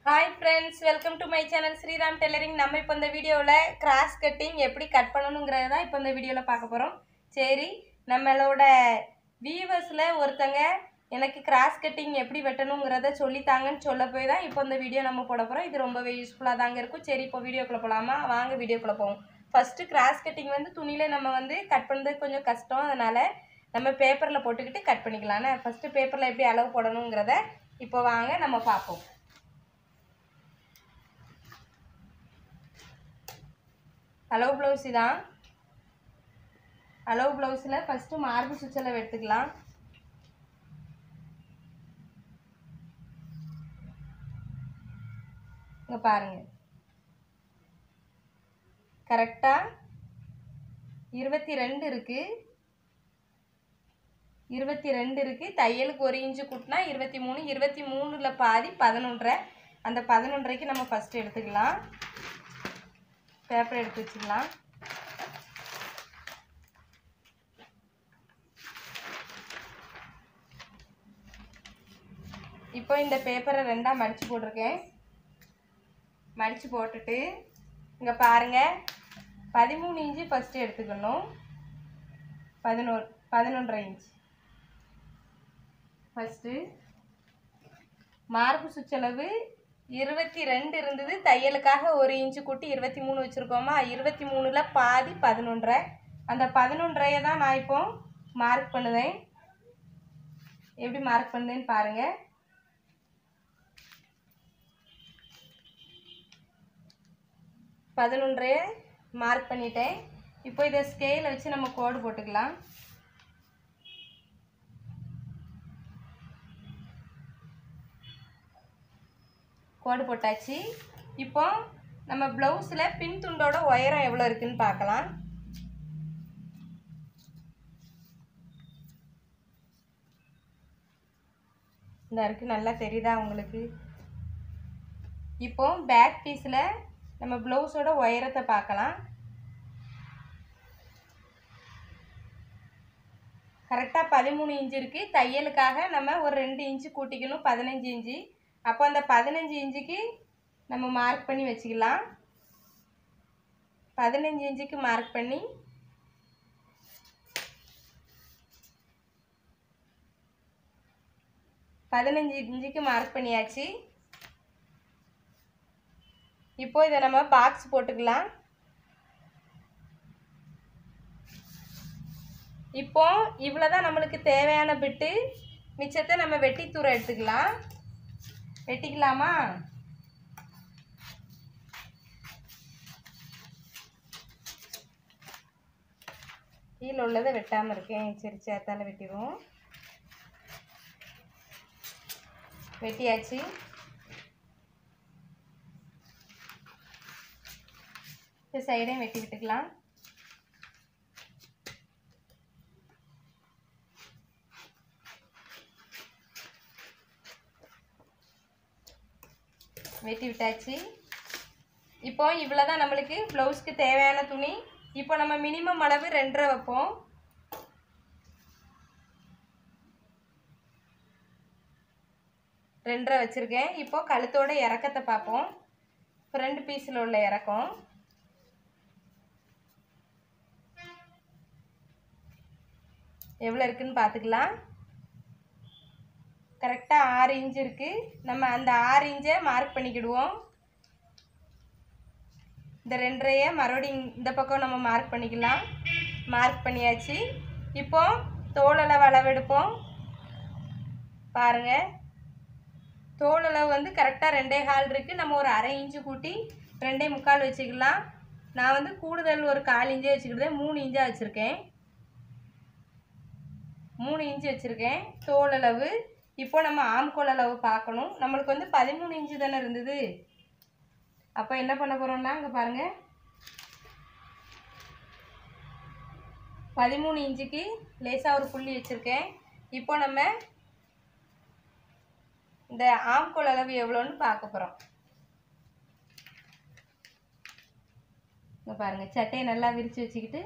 hi friends welcome to my channel Sriram tailoring நம்ம இப்போ இந்த வீடியோவில் கிராஸ் கட்டிங் எப்படி கட் பண்ணணுங்கிறத தான் இப்போ இந்த வீடியோவில் பார்க்க போகிறோம் சரி நம்மளோட வியூவர்ஸில் ஒருத்தங்க எனக்கு கிராஸ் கட்டிங் எப்படி வெட்டணுங்கிறத சொல்லித்தாங்கன்னு சொல்ல போய் தான் இப்போ இந்த வீடியோ நம்ம போட போகிறோம் இது ரொம்பவே யூஸ்ஃபுல்லாக தாங்க இருக்கும் சரி இப்போ வீடியோக்குள்ளே போகலாமா வாங்க வீடியோக்குள்ளே போவோம் ஃபஸ்ட்டு கிராஸ் கட்டிங் வந்து துணியில் நம்ம வந்து கட் பண்ணுறது கொஞ்சம் கஷ்டம் அதனால் நம்ம பேப்பரில் போட்டுக்கிட்டு கட் பண்ணிக்கலாம்னா ஃபஸ்ட்டு பேப்பரில் எப்படி அளவு போடணுங்கிறத இப்போ வாங்க நம்ம பார்ப்போம் அளவு ப்ளவுஸ் தான் அளவு ப்ளவுஸில் ஃபஸ்ட்டு மார்பு சுச்சலை எடுத்துக்கலாம் இங்கே பாருங்க கரெக்டாக இருபத்தி ரெண்டு இருக்குது இருபத்தி ரெண்டு இருக்குது தையலுக்கு ஒரு இன்ச்சு கூட்டினா இருபத்தி மூணு இருபத்தி மூணில் பாதி பதினொன்றரை அந்த பதினொன்றரைக்கு நம்ம ஃபஸ்ட்டு எடுத்துக்கலாம் பேப்பர் எடுத்து வச்சுக்கலாம் இப்போ இந்த பேப்பரை ரெண்டாக மடித்து போட்டிருக்கேன் மடித்து போட்டுட்டு இங்கே பாருங்கள் பதிமூணு இன்ச்சு ஃபஸ்ட்டு எடுத்துக்கணும் பதினோரு பதினொன்றரை இன்ச் ஃபஸ்ட்டு மார்பு சுற்றளவு இருபத்தி ரெண்டு இருந்தது தையலுக்காக ஒரு இன்ச்சு கூட்டி இருபத்தி மூணு வச்சுருக்கோமா இருபத்தி மூணில் பாதி பதினொன்றரை அந்த பதினொன்றரையை தான் நான் இப்போ மார்க் பண்ணுவேன் எப்படி மார்க் பண்ணுதுன்னு பாருங்கள் பதினொன்றைய மார்க் பண்ணிட்டேன் இப்போ இதை ஸ்கேலை வச்சு நம்ம கோடு போட்டுக்கலாம் கோடு போட்டாச்சு இப்போ நம்ம ப்ளவுஸில் பின் துண்டோட உயரம் எவ்வளோ இருக்குன்னு பார்க்கலாம் இந்த இருக்குது நல்லா தெரியுதா உங்களுக்கு இப்போ பேக் பீஸில் நம்ம ப்ளவுஸோட உயரத்தை பார்க்கலாம் கரெக்டாக பதிமூணு இன்ச்சு இருக்குது தையலுக்காக நம்ம ஒரு ரெண்டு இன்ச்சு கூட்டிக்கணும் பதினஞ்சு இன்ச்சு அப்போ அந்த பதினஞ்சு இன்ச்சுக்கு நம்ம மார்க் பண்ணி வச்சுக்கலாம் பதினஞ்சு இன்ச்சுக்கு மார்க் பண்ணி பதினஞ்சு இன்ச்சுக்கு மார்க் பண்ணியாச்சு இப்போ இதை நம்ம பாக்ஸ் போட்டுக்கலாம் இப்போ இவ்வளோதான் நம்மளுக்கு தேவையான பிட்டு மிச்சத்தை நம்ம வெட்டி தூர எடுத்துக்கலாம் வெட்டிக்கலாமா கீழே உள்ளதை வெட்டாமல் இருக்கேன் சரி சேர்த்தால வெட்டிடுவோம் வெட்டியாச்சு இந்த சைடையும் வெட்டி விட்டுக்கலாம் வெட்டி விட்டாச்சு இப்போ இவ்வளோ தான் நம்மளுக்கு ப்ளவுஸ்க்கு தேவையான துணி இப்போ நம்ம மினிமம் அளவு ரெண்டரை வைப்போம் ரெண்டரை வச்சுருக்கேன் இப்போ கழுத்தோட இறக்கத்தை பார்ப்போம் ஃப்ரண்ட் பீஸில் உள்ள இறக்கம் எவ்வளோ இருக்குன்னு பார்த்துக்கலாம் கரெக்டாக ஆறு இன்ச்சு இருக்குது நம்ம அந்த ஆறு இன்ச்சை மார்க் பண்ணிக்கிடுவோம் இந்த ரெண்டரையை மறுபடியும் இந்த பக்கம் நம்ம மார்க் பண்ணிக்கலாம் மார்க் பண்ணியாச்சு இப்போ தோளளவு அளவெடுப்போம் பாருங்கள் தோளளவு வந்து கரெக்டாக ரெண்டே கால் இருக்குது நம்ம ஒரு அரை இன்ச்சு கூட்டி ரெண்டே முக்கால் வச்சுக்கலாம் நான் வந்து கூடுதல் ஒரு கால் இன்ச்சே வச்சுக்கிட்டேன் மூணு இன்ச்சாக வச்சுருக்கேன் மூணு இன்ச்சு வச்சுருக்கேன் தோல் அளவு இப்போ நம்ம ஆம்கோல் அளவு பார்க்கணும் நம்மளுக்கு வந்து பதிமூணு இன்ச்சு தானே இருந்தது அப்போ என்ன பண்ண போகிறோம்னா இங்கே பாருங்கள் பதிமூணு இன்ச்சுக்கு லேசாக ஒரு புள்ளி வச்சுருக்கேன் இப்போ நம்ம இந்த ஆம்கோல் அளவு எவ்வளோன்னு பார்க்க போகிறோம் இங்கே பாருங்கள் சட்டையை நல்லா விரித்து வச்சுக்கிட்டு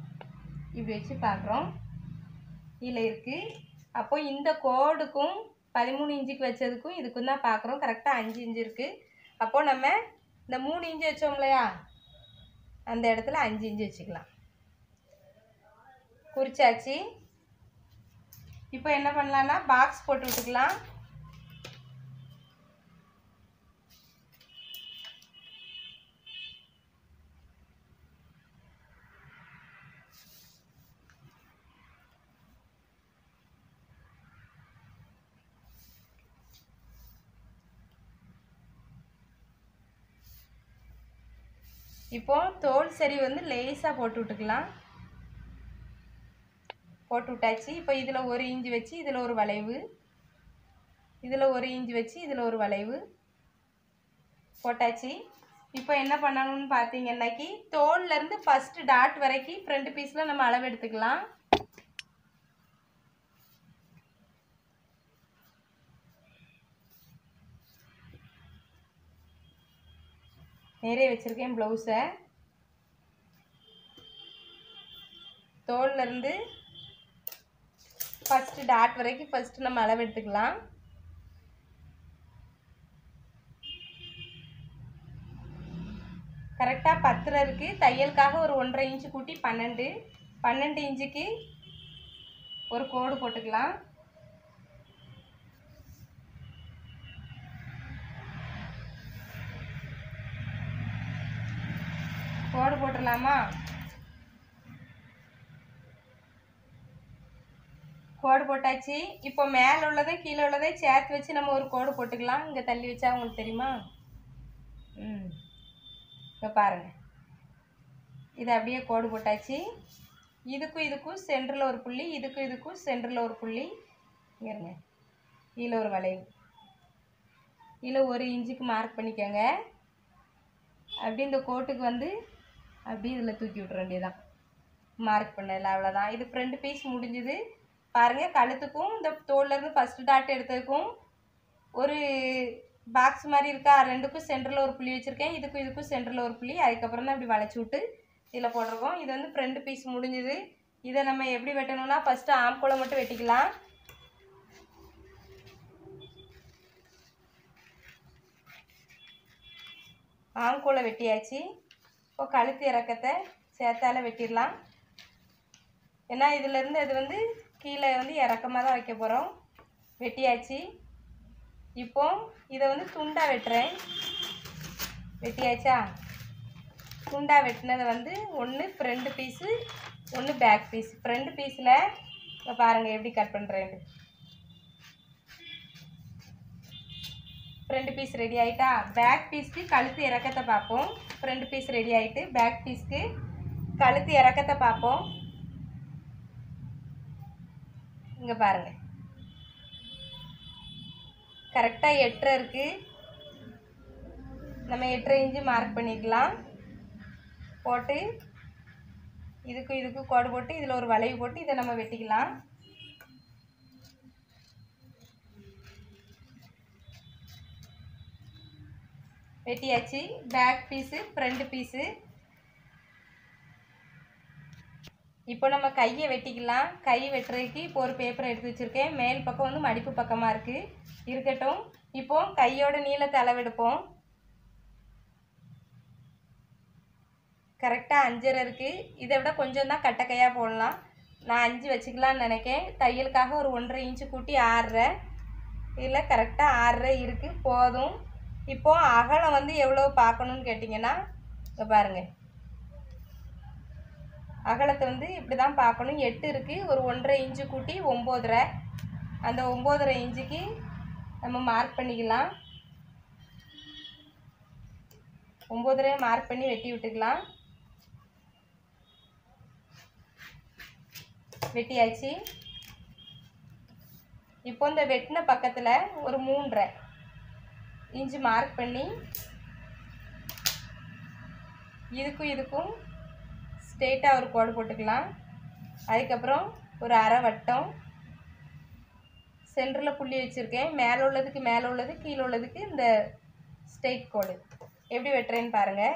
இப்படி வச்சு பார்க்குறோம் கீழே இருக்குது அப்போ இந்த கோடுக்கும் பதிமூணு இன்ச்சுக்கு வச்சதுக்கும் இதுக்கும் தான் பார்க்குறோம் கரெக்டாக அஞ்சு இன்ச்சு இருக்குது அப்போது நம்ம இந்த மூணு இன்ச்சு வச்சோம் இல்லையா அந்த இடத்துல அஞ்சு இன்ச்சு வச்சுக்கலாம் குறிச்சாச்சு இப்போ என்ன பண்ணலான்னா பாக்ஸ் போட்டு விட்டுக்கலாம் இப்போ தோல் சரி வந்து லேசாக போட்டு விட்டுக்கலாம் போட்டு விட்டாச்சு இப்போ இதில் ஒரு இன்ச்சு வச்சு இதில் ஒரு வளைவு இதில் ஒரு இன்ச்சு வச்சு இதில் ஒரு வளைவு போட்டாச்சு இப்போ என்ன பண்ணணும்னு பார்த்தீங்கன்னாக்கி தோல்லேருந்து ஃபஸ்ட்டு டாட் வரைக்கும் ஃப்ரண்ட் பீஸில் நம்ம அளவு எடுத்துக்கலாம் நேரே வச்சுருக்கேன் ப்ளவுஸை தோல்லேருந்து ஃபஸ்ட்டு டாட் வரைக்கும் ஃபஸ்ட்டு நம்ம அளவு எடுத்துக்கலாம் கரெக்டாக பத்தில் இருக்குது தையலுக்காக ஒரு ஒன்றரை இன்ச்சு கூட்டி பன்னெண்டு பன்னெண்டு இன்ச்சுக்கு ஒரு கோடு போட்டுக்கலாம் கோடு போட்டுடலாமா கோடு போட்டாச்சு இப்போ மேலே உள்ளதை கீழே உள்ளதை சேர்த்து வச்சு நம்ம ஒரு கோடு போட்டுக்கலாம் இங்கே தள்ளி வச்சா உங்களுக்கு தெரியுமா ம் இப்போ பாருங்கள் இதை அப்படியே கோடு போட்டாச்சு இதுக்கும் இதுக்கும் சென்டரில் ஒரு புள்ளி இதுக்கும் இதுக்கும் சென்டரில் ஒரு புள்ளி இங்க இருங்க கீழே ஒரு வளைவு கீழே ஒரு இன்ச்சுக்கு மார்க் பண்ணிக்கோங்க அப்படி இந்த கோட்டுக்கு வந்து அப்படியே இதில் தூக்கி விட்ற வேண்டியதான் மார்க் பண்ணல அவ்வளோதான் இது ஃப்ரண்ட் பீஸ் முடிஞ்சுது பாருங்கள் கழுத்துக்கும் இந்த தோல்லேருந்து ஃபஸ்ட்டு டாட் எடுத்ததுக்கும் ஒரு பாக்ஸ் மாதிரி இருக்கா ரெண்டுக்கும் சென்டரில் ஒரு புள்ளி வச்சுருக்கேன் இதுக்கும் இதுக்கும் சென்டரில் ஒரு புள்ளி அதுக்கப்புறம் தான் இப்படி வளைச்சி விட்டு இதில் போட்டிருக்கோம் இது வந்து ஃப்ரண்ட் பீஸ் முடிஞ்சுது இதை நம்ம எப்படி வெட்டணும்னா ஃபஸ்ட்டு ஆம்கோலை மட்டும் வெட்டிக்கலாம் ஆம்கோலை வெட்டியாச்சு இப்போ கழுத்து இறக்கத்தை சேர்த்தால வெட்டிடலாம் ஏன்னா இதுலேருந்து அது வந்து கீழே வந்து இறக்கமாக தான் வைக்க போகிறோம் வெட்டியாச்சு இப்போ இதை வந்து துண்டாக வெட்டுறேன் வெட்டியாச்சா துண்டாக வெட்டினதை வந்து ஒன்று ஃப்ரண்ட் பீஸு ஒன்று பேக் பீஸ் ஃப்ரண்ட் பீஸில் இப்போ பாருங்கள் எப்படி கட் பண்ணுறேன்னு ஃப்ரண்ட் பீஸ் ரெடி ஆயிட்டா பேக் பீஸ்க்கு கழுத்து இறக்கத்தை பார்ப்போம் ஃப்ரண்ட் பீஸ் ரெடி ஆயிட்டு பேக் பீஸ்க்கு கழுத்து இறக்கத்தை பார்ப்போம் இங்கே பாருங்க கரெக்டாக எட்டரை இருக்கு நம்ம எட்டரை இன்ச்சு மார்க் பண்ணிக்கலாம் போட்டு இதுக்கும் இதுக்கும் கோடு போட்டு இதில் ஒரு வளைவு போட்டு இதை நம்ம வெட்டிக்கலாம் வெட்டியாச்சு பேக் பீஸு ஃப்ரண்ட் பீஸு இப்போ நம்ம கையை வெட்டிக்கலாம் கை வெட்டுறதுக்கு இப்போ ஒரு பேப்பர் எடுத்து வச்சுருக்கேன் மேல் பக்கம் வந்து மடிப்பு பக்கமாக இருக்குது இருக்கட்டும் இப்போ கையோட நீளத்தை அளவெடுப்போம் கரெக்டாக அஞ்சரை இருக்குது இதை விட கொஞ்சம் தான் கட்டக்கையாக போடலாம் நான் அஞ்சு வச்சுக்கலான்னு நினைக்கேன் தையலுக்காக ஒரு ஒன்றரை இன்ச்சு கூட்டி ஆறரை இதில் கரெக்டாக ஆறரை இருக்குது போதும் இப்போ அகலம் வந்து எவ்வளோ பார்க்கணுன்னு கேட்டிங்கன்னா இங்கே பாருங்கள் அகலத்தை வந்து இப்படி தான் பார்க்கணும் எட்டு இருக்குது ஒரு ஒன்றரை இன்ச்சு கூட்டி ஒம்போதரை அந்த ஒம்போதரை இன்ச்சுக்கு நம்ம மார்க் பண்ணிக்கலாம் ஒம்போதரை மார்க் பண்ணி வெட்டி விட்டுக்கலாம் வெட்டியாச்சு இப்போ இந்த வெட்டின பக்கத்தில் ஒரு மூன்றரை இன்ச்சு மார்க் பண்ணி இதுக்கும் இதுக்கும் ஸ்ட்ரெயிட்டாக ஒரு கோடு போட்டுக்கலாம் அதுக்கப்புறம் ஒரு அரை வட்டம் சென்டரில் புள்ளி வச்சுருக்கேன் மேலே உள்ளதுக்கு மேலே உள்ளது கீழே உள்ளதுக்கு இந்த ஸ்ட்ரெயிட் கோடு எப்படி வெட்டுறேன்னு பாருங்கள்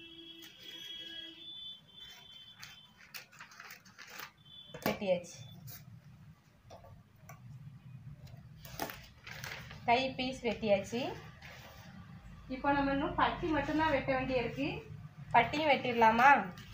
வெட்டியாச்சு கை பீஸ் வெட்டியாச்சு இப்போ நம்ம இன்னும் பட்டி மட்டும்தான் வெட்ட வேண்டியிருக்கு பட்டியும் வெட்டிடலாமா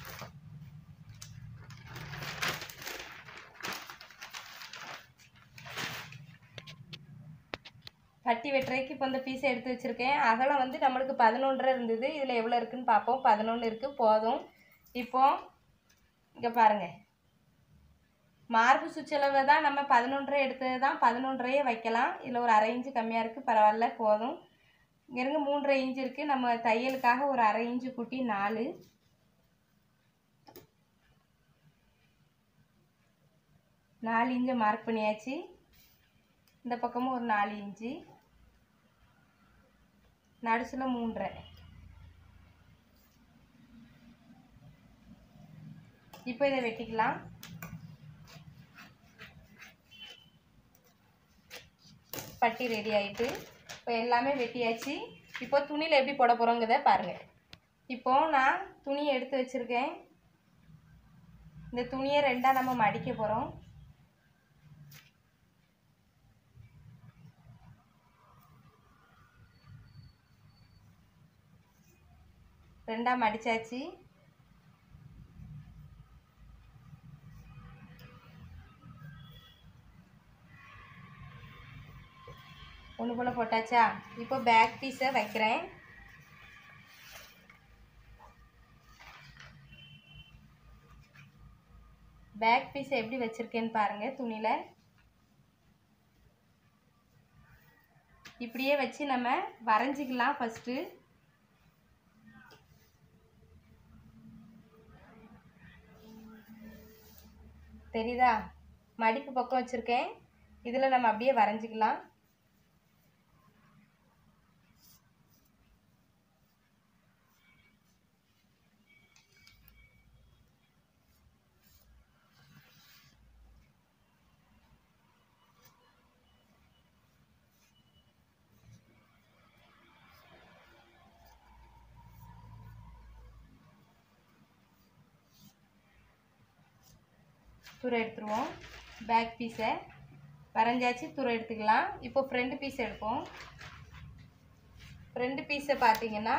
பட்டி வெட்டுறதுக்கு இப்போ இந்த பீஸை எடுத்து வச்சுருக்கேன் அகலம் வந்து நம்மளுக்கு பதினொன்றரை இருந்தது இதில் எவ்வளோ இருக்குன்னு பார்ப்போம் பதினொன்று இருக்குது போதும் இப்போ இங்கே பாருங்கள் மார்பு சுற்றளவை தான் நம்ம பதினொன்றரை எடுத்தது தான் பதினொன்றரையே வைக்கலாம் இதில் ஒரு அரை இன்ச்சு கம்மியாக இருக்குது பரவாயில்ல போதும் இங்கே இருங்க மூன்றரை இன்ச்சு இருக்குது நம்ம தையலுக்காக ஒரு அரை இன்ச்சு கூட்டி நாலு நாலு இன்ச்சை மார்க் பண்ணியாச்சு இந்த பக்கமும் ஒரு நாலு இன்ச்சு நடுசில் மூன்றரை இப்போ இதை வெட்டிக்கலாம் பட்டி ரெடி ஆயிட்டு இப்போ எல்லாமே வெட்டியாச்சு இப்போ துணியில் எப்படி போட போகிறோங்கிறத பாருங்கள் இப்போ நான் துணியை எடுத்து வச்சுருக்கேன் இந்த துணியை ரெண்டாக நம்ம மடிக்க போகிறோம் ரெண்டாக மடிச்சாச்சு ஒன்று போல் போட்டாச்சா இப்போ பேக் பீஸை வைக்கிறேன் பேக் பீஸை எப்படி வச்சுருக்கேன்னு பாருங்கள் துணியில் இப்படியே வச்சு நம்ம வரைஞ்சிக்கலாம் ஃபஸ்ட்டு தெரியுதா மடிப்பு பக்கம் வச்சுருக்கேன் இதில் நம்ம அப்படியே வரைஞ்சிக்கலாம் துரை எடுத்துருவோம் பேக் பீஸை வரைஞ்சாச்சு துரை எடுத்துக்கலாம் இப்போ ஃப்ரண்ட் பீஸ் எடுப்போம் ஃப்ரண்ட் பீஸை பார்த்தீங்கன்னா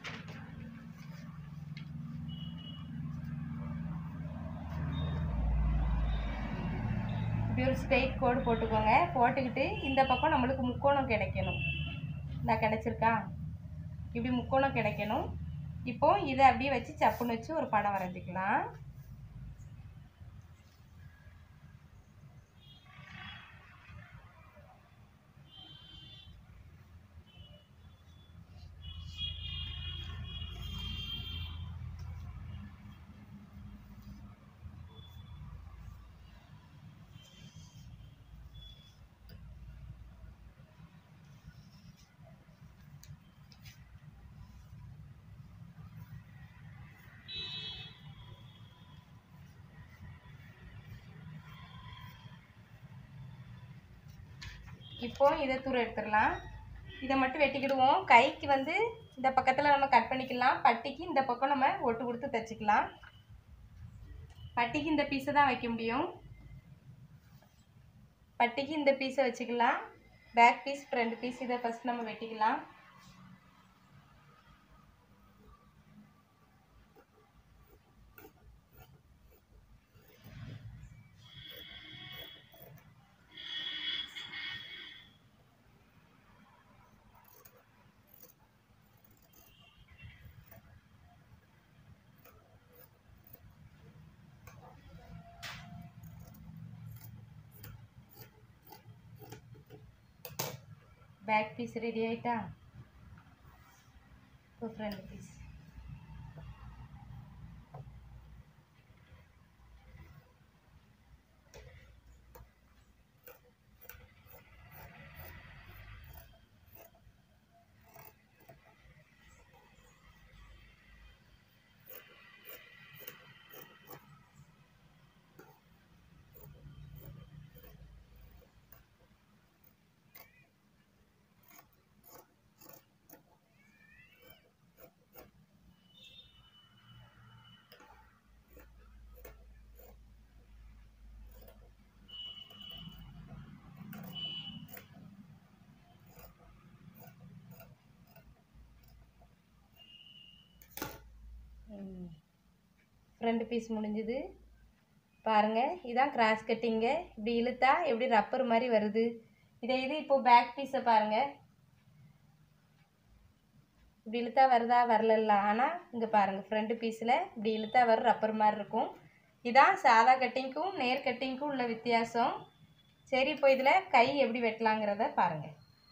இப்படி ஒரு ஸ்ட்ரெயிட் கோடு போட்டுக்கோங்க போட்டுக்கிட்டு இந்த பக்கம் நம்மளுக்கு முக்கோணம் கிடைக்கணும் நான் கிடச்சிருக்கா இப்படி முக்கோணம் கிடைக்கணும் இப்போ இதை அப்படியே வச்சு சப்புன்னு வச்சு ஒரு படம் வரைஞ்சிக்கலாம் இப்போ இதை தூர எடுத்துடலாம் இதை மட்டும் வெட்டிக்கிடுவோம் கைக்கு வந்து இந்த பக்கத்தில் நம்ம கட் பண்ணிக்கலாம் பட்டிக்கு இந்த பக்கம் நம்ம ஒட்டு கொடுத்து தைச்சிக்கலாம் பட்டிக்கு இந்த பீஸை தான் வைக்க முடியும் பட்டிக்கு இந்த பீஸை வச்சுக்கலாம் பேக் பீஸ் ஃப்ரண்ட் பீஸ் இதை ஃபஸ்ட் நம்ம வெட்டிக்கலாம் பேக் பீஸ் ரெடி ஆயிட்டா இப்போ ஃப்ரண்ட் பீஸ் ஃப்ரண்ட் பீஸ் முடிஞ்சுது பாருங்கள் இதான் கிராஸ் கட்டிங்க இப்படி இழுத்தா எப்படி ரப்பர் மாதிரி வருது இதை இது இப்போ பேக் பீஸை பாருங்கள் இப்படி இழுத்தா வருதா வரல ஆனால் இங்கே பாருங்கள் ஃப்ரண்ட் பீஸில் இப்படி இழுத்தா வர ரப்பர் மாதிரி இருக்கும் இதான் சாதா கட்டிங்க்கும் நேர் கட்டிங்க்கும் உள்ள வித்தியாசம் சரி இப்போ இதில் கை எப்படி வெட்டலாங்கிறத பாருங்கள்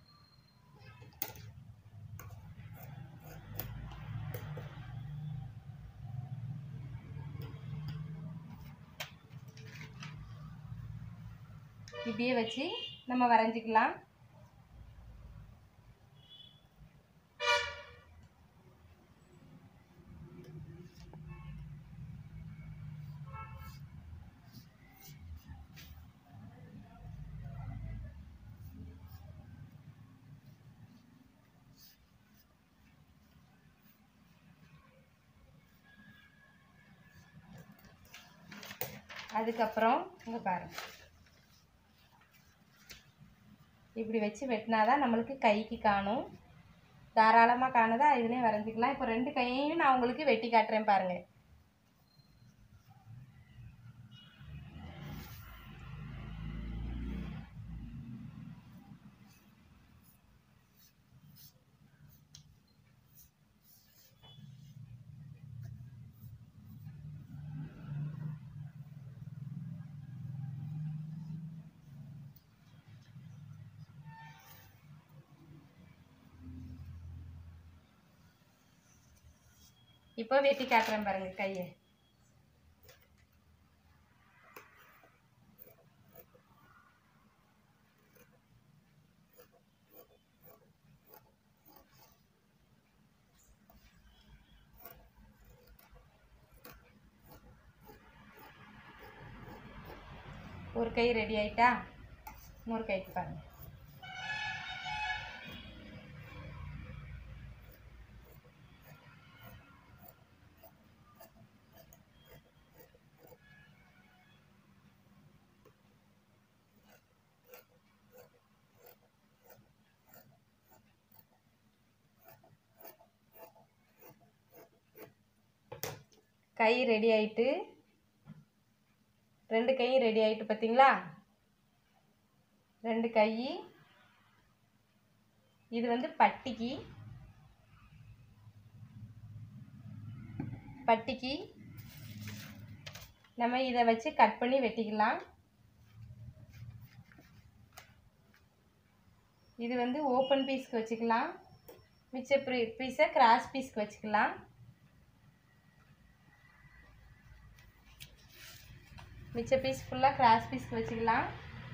இப்படியே வச்சு நம்ம வரைஞ்சிக்கலாம் அதுக்கப்புறம் இங்கே பாருங்க இப்படி வச்சு வெட்டினாதான் நம்மளுக்கு கைக்கு காணும் தாராளமாக காணுதா இதுலேயும் வரைஞ்சிக்கலாம் இப்போ ரெண்டு கையையும் நான் உங்களுக்கு வெட்டி காட்டுறேன் பாருங்கள் இப்போ வெட்டி காட்டுறேன் பாருங்க கையை ஒரு கை ரெடி ஆயிட்டா இன்னொரு கைக்கு பாருங்க கை ரெடி ஆயிட்டு ரெண்டு கையும் ரெடி ஆயிட்டு பார்த்தீங்களா ரெண்டு கை இது வந்து பட்டிக்கு பட்டிக்கு நம்ம இதை வச்சு கட் பண்ணி வெட்டிக்கலாம் இது வந்து ஓப்பன் பீஸ்க்கு வச்சுக்கலாம் மிச்ச ப்ரீ பீஸை கிராஸ் பீஸ்க்கு வச்சுக்கலாம் மிச்ச பீஸ் ஃபுல்லாக கிராஸ் பீஸ்க்கு வச்சுக்கலாம்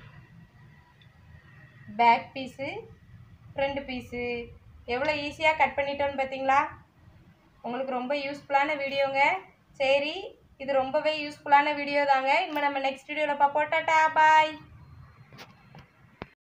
பேக் பீஸு ஃப்ரண்ட் பீஸு எவ்வளோ ஈஸியாக கட் பண்ணிட்டோன்னு பார்த்தீங்களா உங்களுக்கு ரொம்ப யூஸ்ஃபுல்லான வீடியோங்க சரி இது ரொம்பவே யூஸ்ஃபுல்லான வீடியோ தாங்க இனிமேல் நம்ம நெக்ஸ்ட் வீடியோவில் பார்ப்போம் டாட்டா பாய்